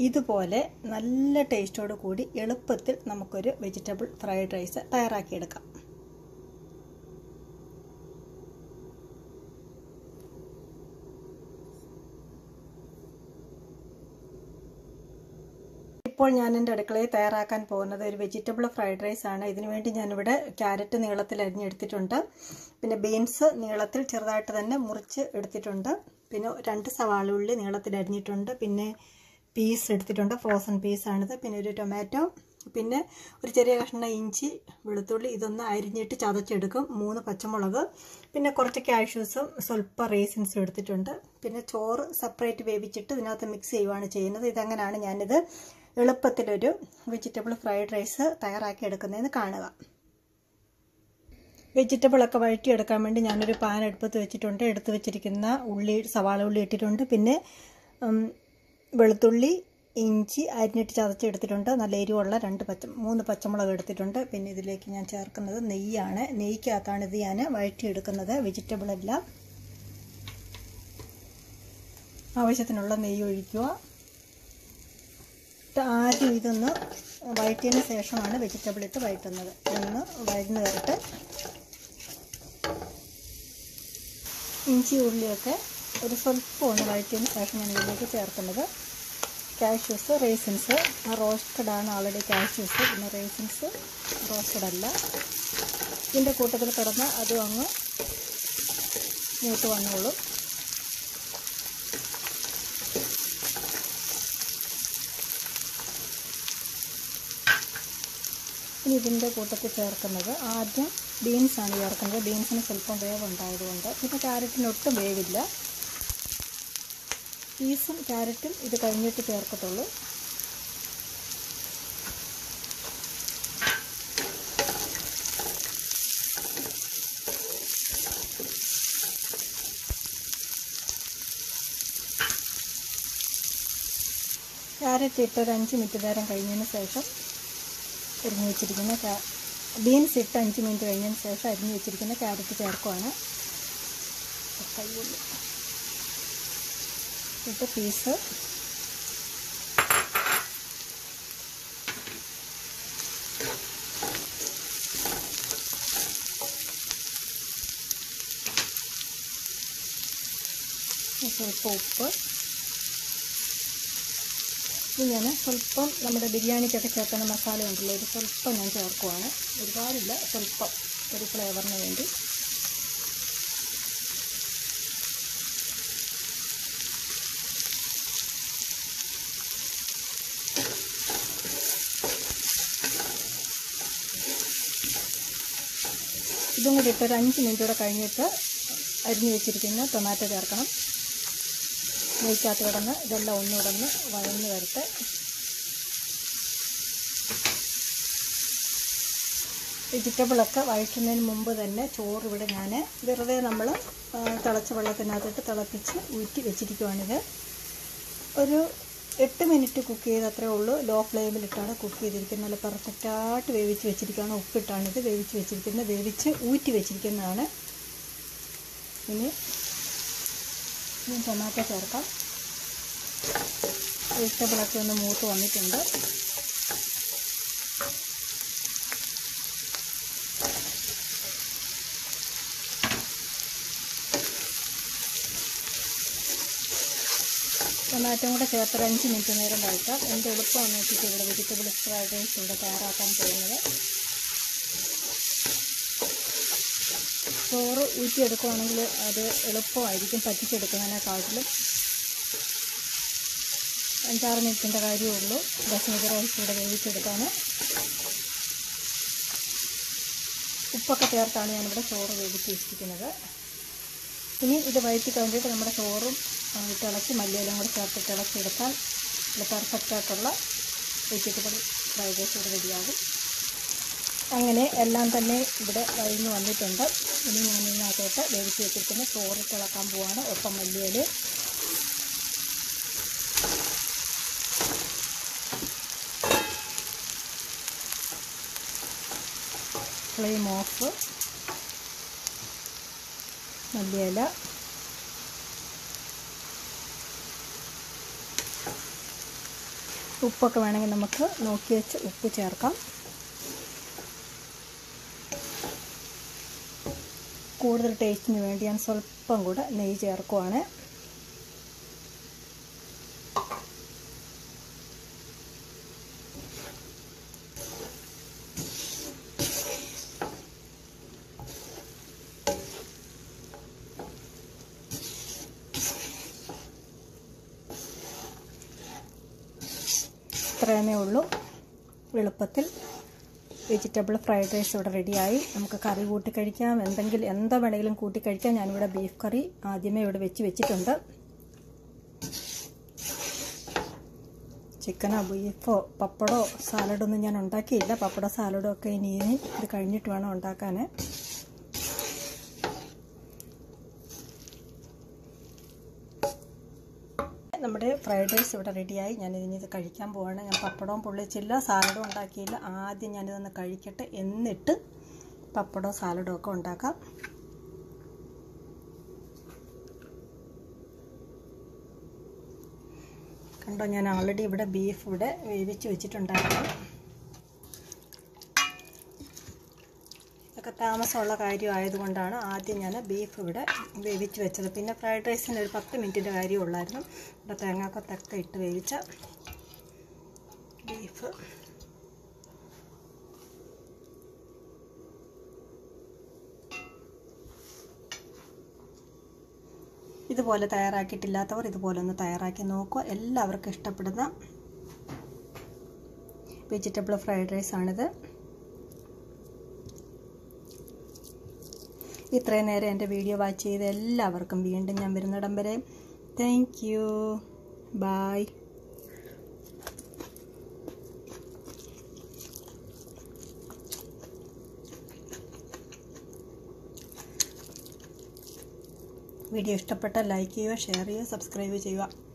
ഇതുപോലെ നല്ല ടേസ്റ്റോട് കൂടി എളുപ്പത്തിൽ നമുക്കൊരു വെജിറ്റബിൾ ഫ്രൈഡ് റൈസ് തയ്യാറാക്കിയെടുക്കാം ഇപ്പോൾ ഞാൻ എൻ്റെ അടുക്കളയിൽ തയ്യാറാക്കാൻ പോകുന്നത് ഒരു വെജിറ്റബിൾ ഫ്രൈഡ് റൈസ് ആണ് ഇതിനു വേണ്ടി ഞാനിവിടെ ക്യാരറ്റ് നീളത്തിൽ അരിഞ്ഞെടുത്തിട്ടുണ്ട് പിന്നെ ബീൻസ് നീളത്തിൽ ചെറുതായിട്ട് തന്നെ മുറിച്ച് എടുത്തിട്ടുണ്ട് പിന്നെ രണ്ട് സവാള ഉള്ളി നീളത്തിൽ അരിഞ്ഞിട്ടുണ്ട് പിന്നെ പീസ് എടുത്തിട്ടുണ്ട് ഫ്രോസൺ പീസാണിത് പിന്നെ ഒരു ടൊമാറ്റോ പിന്നെ ഒരു ചെറിയ കഷ്ണം ഇഞ്ചി വെളുത്തുള്ളി ഇതൊന്ന് അരിഞ്ഞിട്ട് ചതച്ചെടുക്കും മൂന്ന് പച്ചമുളക് പിന്നെ കുറച്ച് കാഷ്യൂസും സ്വല്പം റേസിൻസും എടുത്തിട്ടുണ്ട് പിന്നെ ചോറ് സെപ്പറേറ്റ് വേവിച്ചിട്ട് ഇതിനകത്ത് മിക്സ് ചെയ്യുവാണ് ചെയ്യുന്നത് ഇതങ്ങനെയാണ് ഞാനിത് എളുപ്പത്തിലൊരു വെജിറ്റബിൾ ഫ്രൈഡ് റൈസ് തയ്യാറാക്കി എടുക്കുന്നതെന്ന് കാണുക വെജിറ്റബിളൊക്കെ വഴറ്റിയെടുക്കാൻ വേണ്ടി ഞാനൊരു പാൻ അടുപ്പത്ത് വെച്ചിട്ടുണ്ട് എടുത്ത് വെച്ചിരിക്കുന്ന ഉള്ളി സവാള ഉള്ളി ഇട്ടിട്ടുണ്ട് പിന്നെ വെളുത്തുള്ളി ഇഞ്ചി അരിഞ്ഞിട്ട് ചതച്ചെടുത്തിട്ടുണ്ട് നല്ല എരിവുള്ള രണ്ട് പച്ച മൂന്ന് പച്ചമുളക് എടുത്തിട്ടുണ്ട് പിന്നെ ഇതിലേക്ക് ഞാൻ ചേർക്കുന്നത് നെയ്യാണ് നെയ്ക്കകത്താണ് ഇത് ഞാൻ വഴറ്റിയെടുക്കുന്നത് വെജിറ്റബിൾ എല്ലാം ആവശ്യത്തിനുള്ള നെയ്യ് ഒഴിക്കുക ആദ്യം ഇതൊന്ന് വഴറ്റിയതിന് ശേഷമാണ് വെജിറ്റബിൾ ഇട്ട് വഴറ്റുന്നത് ഇതൊന്ന് വഴന്ന് വരട്ടെ ഇഞ്ചി ഉള്ളിയൊക്കെ ഒരു സ്വല്പം ഒന്ന് വഴറ്റിയതിന് ശേഷം ഞാൻ ഇതിലേക്ക് ചേർക്കുന്നത് കാഷ്യൂസ് റേസിൻസ് റോസ്റ്റഡ് ആണ് ആൾറെഡി കാഷ്യൂസ് പിന്നെ റേസിൻസ് റോസ്റ്റഡ് അല്ല ഇതിൻ്റെ കൂട്ടത്തിൽ കിടന്ന് അതും അങ്ങ് മൂത്ത് വന്നോളും ഇനി ഇതിൻ്റെ കൂട്ടത്തിൽ ചേർക്കുന്നത് ആദ്യം ബീൻസാണ് ചേർക്കുന്നത് ബീൻസിന് സ്വല്പം വേവുണ്ടായതുകൊണ്ട് പിന്നെ ക്യാരറ്റിന് ഒട്ടും വേവില്ല പീസും ക്യാരറ്റും ഇത് കഴിഞ്ഞിട്ട് ചേർക്കത്തുള്ളൂ ക്യാരറ്റ് ഇട്ട് ഒരു അഞ്ച് മിനിറ്റ് നേരം കഴിഞ്ഞതിന് ശേഷം അരിഞ്ഞു വെച്ചിരിക്കുന്ന ബീൻസ് ഇട്ട് അഞ്ച് മിനിറ്റ് കഴിഞ്ഞതിന് ശേഷം അരിഞ്ഞു വെച്ചിരിക്കുന്ന ക്യാരറ്റ് ചേർക്കുവാണ് കൈയുള്ളി ഇട്ട് പീസ് സ്വല്പം ഉപ്പ് ഇത് ഞാൻ സ്വല്പം നമ്മുടെ ബിരിയാണിക്കൊക്കെ ചേർക്കുന്ന മസാല ഉണ്ടല്ലോ ഒരു സ്വല്പം ഞാൻ ചേർക്കുവാണ് ഒരുപാടില്ല സ്വല്പം ഒരു ഫ്ലേവറിന് വേണ്ടി ഇതും കൂടി ഇട്ട് ഒരു അഞ്ച് മിനിറ്റ് കൂടെ കഴിഞ്ഞിട്ട് അരിഞ്ഞു വെച്ചിരിക്കുന്ന ടൊമാറ്റോ ചേർക്കണം നെയ്ക്കകത്ത് കിടന്ന് ഇതെല്ലാം ഒന്നുകിടന്ന് വഴന്ന് വരട്ടെ വെജിറ്റബിളൊക്കെ വഴറ്റുന്നതിന് മുമ്പ് തന്നെ ചോറ് ഇവിടെ ഞാൻ വെറുതെ നമ്മൾ തിളച്ച വെള്ളത്തിനകത്തിട്ട് തിളപ്പിച്ച് ഊറ്റി വെച്ചിരിക്കുവാണിത് ഒരു എട്ട് മിനിറ്റ് കുക്ക് ചെയ്ത് അത്രേ ഉള്ളൂ ലോ ഫ്ലെയിമിലിട്ടാണ് കുക്ക് ചെയ്തിരിക്കുന്നത് നല്ല പെർഫെക്റ്റായിട്ട് വേവിച്ച് വെച്ചിരിക്കുകയാണ് ഉപ്പിട്ടാണിത് വേവിച്ച് വെച്ചിരിക്കുന്നത് വേവിച്ച് ഊറ്റി വെച്ചിരിക്കുന്നതാണ് ഇനി ഇനി ടൊമാറ്റോ ചേർക്കാം വെജിറ്റബിളൊക്കെ ഒന്ന് മൂത്ത് വന്നിട്ടുണ്ട് ടൊമാറ്റോ കൂടെ ചേർത്ത് ഒരു അഞ്ച് മിനിറ്റ് നേരം വഴറ്റാം എന്ത് എളുപ്പമാണ് വെച്ചിട്ട് ഇവിടെ വെജിറ്റബിൾ ഫ്രൈഡ് റൈസ് ഇവിടെ തയ്യാറാക്കാൻ പോകുന്നത് ചോറ് ഊറ്റിയെടുക്കുവാണെങ്കിൽ അത് എളുപ്പമായിരിക്കും പറ്റിച്ചെടുക്കുന്നതിനെക്കാട്ടിലും അഞ്ചാറ് മിനിറ്റിൻ്റെ കാര്യമേ ഉള്ളൂ ബസ്മതി റൈസ് ഇവിടെ വേവിച്ചെടുക്കാൻ ഉപ്പൊക്കെ ചേർത്താണ് ഞാനിവിടെ ചോറ് വേവിച്ച് വെച്ചിരിക്കുന്നത് ഇനി ഇത് വഴറ്റി കഴിഞ്ഞിട്ട് നമ്മുടെ ചോറും തിളച്ച് മല്ലിയിലും കൂടി ചേർത്ത് തിളച്ചെടുത്താൽ ഇത് പെർഫെക്റ്റായിട്ടുള്ള വെജിറ്റബിൾ ഫ്രൈഡ് റൈസ് ഇവിടെ റെഡിയാകും അങ്ങനെ എല്ലാം തന്നെ ഇവിടെ കഴിഞ്ഞ് വന്നിട്ടുണ്ട് ഇനി ഞാൻ ഇതിനകത്തോട്ട് വേവിച്ച് വെച്ചിരിക്കുന്ന ചോറ് തിളക്കാൻ പോവാണ് ഒപ്പം മല്ലിയിൽ ഫ്ലെയിം ഓഫ് മല്ലിയില ഉപ്പൊക്കെ വേണമെങ്കിൽ നമുക്ക് നോക്കി വെച്ച് ഉപ്പ് ചേർക്കാം കൂടുതൽ ടേസ്റ്റിന് വേണ്ടി ഞാൻ സ്വല്പം കൂടെ നെയ്യ് ചേർക്കുവാണ് ഇത്രയമേ ഉള്ളൂ എളുപ്പത്തിൽ വെജിറ്റബിൾ ഫ്രൈഡ് റൈസ് ഇവിടെ റെഡിയായി നമുക്ക് കറി കൂട്ടി കഴിക്കാം എന്തെങ്കിലും എന്താ വേണമെങ്കിലും കൂട്ടി കഴിക്കാം ഞാനിവിടെ ബീഫ് കറി ആദ്യമേ ഇവിടെ വെച്ച് വെച്ചിട്ടുണ്ട് ചിക്കനോ ബീഫോ പപ്പടോ സാലഡൊന്നും ഞാൻ ഉണ്ടാക്കിയില്ല പപ്പടോ സാലഡോ ഒക്കെ ഇനി ഇത് കഴിഞ്ഞിട്ട് വേണം ഉണ്ടാക്കാൻ നമ്മുടെ ഫ്രൈഡ് റൈസ് ഇവിടെ റെഡിയായി ഞാൻ ഇതിന് ഇത് കഴിക്കാൻ പോവാണ് ഞാൻ പപ്പടവും പൊള്ളിച്ചില്ല സാലഡും ഉണ്ടാക്കിയില്ല ആദ്യം ഞാനിതൊന്ന് കഴിക്കട്ടെ എന്നിട്ട് പപ്പടവും സാലഡും ഒക്കെ ഉണ്ടാക്കാം കണ്ടോ ഞാൻ ഓൾറെഡി ഇവിടെ ബീഫ് ഇവിടെ വേവിച്ച് വെച്ചിട്ടുണ്ടായിരുന്നു ഇതൊക്കെ താമസമുള്ള കാര്യമായതുകൊണ്ടാണ് ആദ്യം ഞാൻ ബീഫ് ഇവിടെ വേവിച്ച് വെച്ചത് പിന്നെ ഫ്രൈഡ് റൈസിന് ഒരു പത്ത് മിനിറ്റിൻ്റെ കാര്യം ഉള്ളായിരുന്നു ഇവിടെ തേങ്ങാക്കൊത്തൊക്കെ ഇട്ട് വേവിച്ച ബീഫ് ഇതുപോലെ തയ്യാറാക്കിയിട്ടില്ലാത്തവർ ഇതുപോലെ ഒന്ന് തയ്യാറാക്കി നോക്കുക എല്ലാവർക്കും ഇഷ്ടപ്പെടുന്ന വെജിറ്റബിൾ ഫ്രൈഡ് റൈസ് ആണിത് ഇത്രയും നേരം എൻ്റെ വീഡിയോ വാച്ച് ചെയ്ത എല്ലാവർക്കും വീണ്ടും ഞാൻ വരുന്നിടം വരെ താങ്ക് യു ബായ് വീഡിയോ ഇഷ്ടപ്പെട്ടാൽ ലൈക്ക് ചെയ്യുക ഷെയർ ചെയ്യുക സബ്സ്ക്രൈബ് ചെയ്യുക